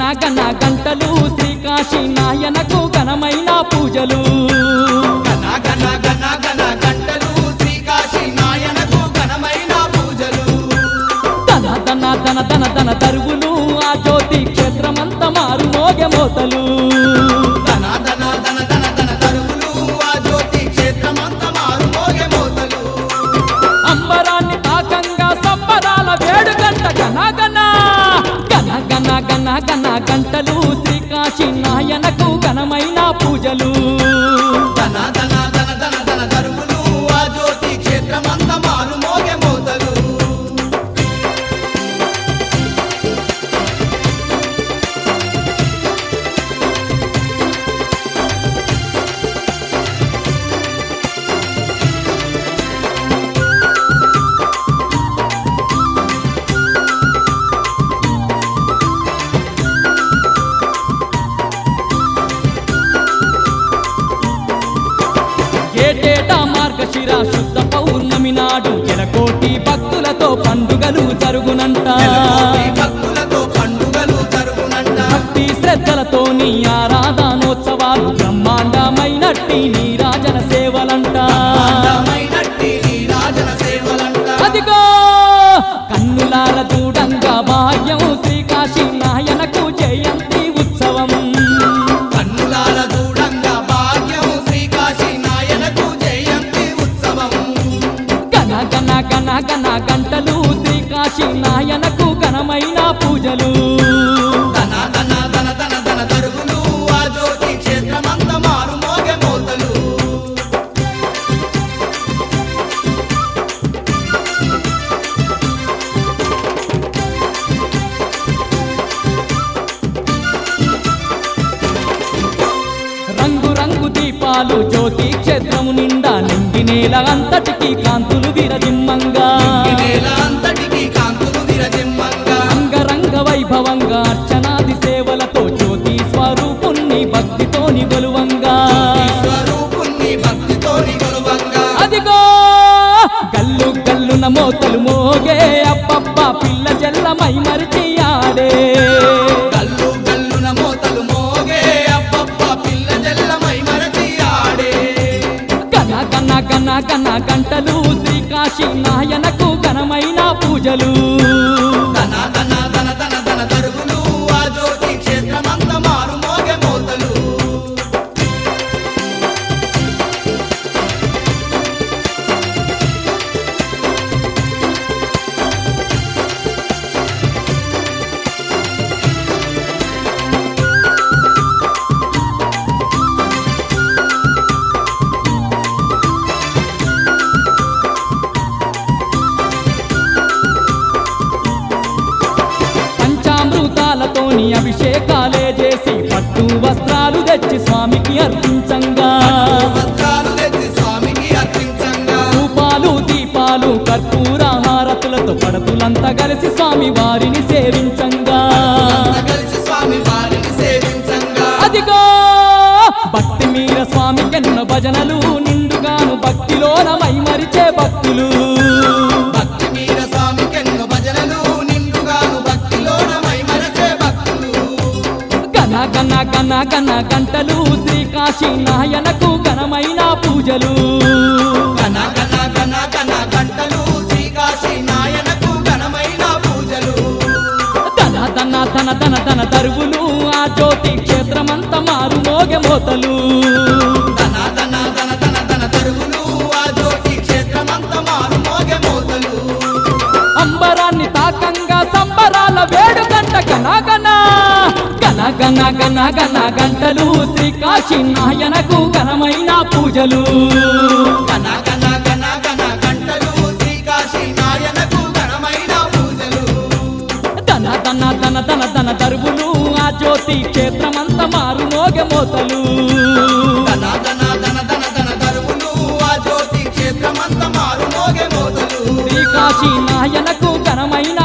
గన గంటలు శ్రీకాశీ నాయనకు ఘనమైన పూజలు గన గన గన గన గంటలు శ్రీకాశీ నాయనకు ఘనమైన పూజలు తన తన తన తన తన తరువులు ఆ జ్యోతి క్షేత్రమంత మారు మోగె మోతలు ధన ధన ధన ధన ధన తరువులు ఆ జ్యోతి క్షేత్రమంత మారు మోగే మోతలు అంబరాన్ని తాకంగా సంబరాల వేడుగంట గన గన గన గన గన గన గంటలు శ్రీకాశీ నాయనకు ఘనమైన పూజలు ధన ధన ధన ధన ధన తరువులు ఆ జ్యోతి క్షేత్రమంత మారు మోగే మోతలు ఏటేటా మార్గశిర శుద్ధ పౌర్ణమి నాడు ఎలకోటి భక్తులతో పండుగలు జరుగునంట నెలకోటి భక్తులతో పండుగలు జరుగునంట భక్తి శ్రద్ధలతోని ఆరాధనోత్సవాలు బ్రహ్మాండమైనట్టి నీరాజన సేవలంట అందమైనట్టి నీ రాజన సేవలంట అదిగో కన్నులార చూడంగా భాగ్యం శ్రీకాశీ నాయనకు జయంతి ఉత్సవం కన్నులాల చూడంగా భాగ్యం శ్రీకాశీ నాయనకు జయంతి ఉత్సవం గన గన గన గన గంటలు శ్రీకాశీ నాయనకు ఘనమైన పూజలు ధన ధన ధన ధన ధన తరువులు ఆ జ్యోతి క్షేత్రమంత మారు మోగే మోతలు రంగు రంగు దీపాలు జ్యోతి క్షేత్రము నిండా నిండి నేల అంతటికి కాంతులు విరజిమ్మంగా ఈ నేల అంతటికి కాంతులు విరజిమ్మంగా అంగరంగ వైభవంగా అర్చనాది సేవలతో జ్యోతి స్వరూపుణ్ణి భక్తితోని గొలువంగా ఈ స్వరూపుణ్ణి భక్తితో నిగొలువంగా అదిగో గల్లు గల్లున మోతలు మోగే అప్పప్ప పిల్ల జల్లమై మరిచి ఆడే గల్లు గల్లున మోతలు మోగే అబ్బబ్బ పిల్ల జల్లమై మరచి ఆడే గన గన గన గన గంటలు శ్రీకాశీ నాయనకు ఘనమైన పూజలు ధన ధన ధన ధన ధన తరువులు ఆ జ్యోతి క్షేత్రమంత మారు మోగే మోతలు పంచామృతాలతోని అభిషేకాలే చేసి పట్టు వస్త్రాలు తెచ్చి స్వామికి అర్పించంగా వస్త్రాలు తెచ్చి స్వామికి అర్పించంగా రూపాలు దీపాలు కర్పూర హారతులతో పడతులంతా కలిసి స్వామి వారిని సేవించంగా అంతా కలిసి స్వామి వారిని సేవించంగా అదిగో భక్తి మీర స్వామికెన్న భజనలు నిండుగాను భక్తిలోన మైమరిచే భక్తులు భక్తి మీర స్వామికెన్నో భజనలు నిండుగాను భక్తిలోన మైమరచే భక్తులు గన గన గన గన గంటలు శ్రీకాశీ నాయనకు ఘనమైన పూజలు గన గన గన గన గంటలు శ్రీకాశీ నాయనకు ఘనమైన పూజలు తన తన తన తన తన తరువులు ఆ జ్యోతి క్షేత్రమంత మారు మోగె మోతలు ధన ధన ధన ధన ధన తరువులు ఆ జ్యోతి క్షేత్రమంత మారు మోగే మోతలు అంబరాన్ని తాకంగా సంబరాల వేడుగంట గన గన గన గన గన గన గంటలు శ్రీకాశీ నాయనకు ఘనమైన పూజలు గన గన గన గన గంటలు శ్రీకాశీ నాయనకు ఘనమైన పూజలు తన తన తన తన తన తరువులు ఆ జ్యోతి క్షేత్రమంత మారు మోగె మోతలు ధన ధన ధన ధన ధన తరువులు ఆ జ్యోతి క్షేత్రమంత మారు మోగే మోతలు శ్రీకాశీ నాయనకు ఘనమైన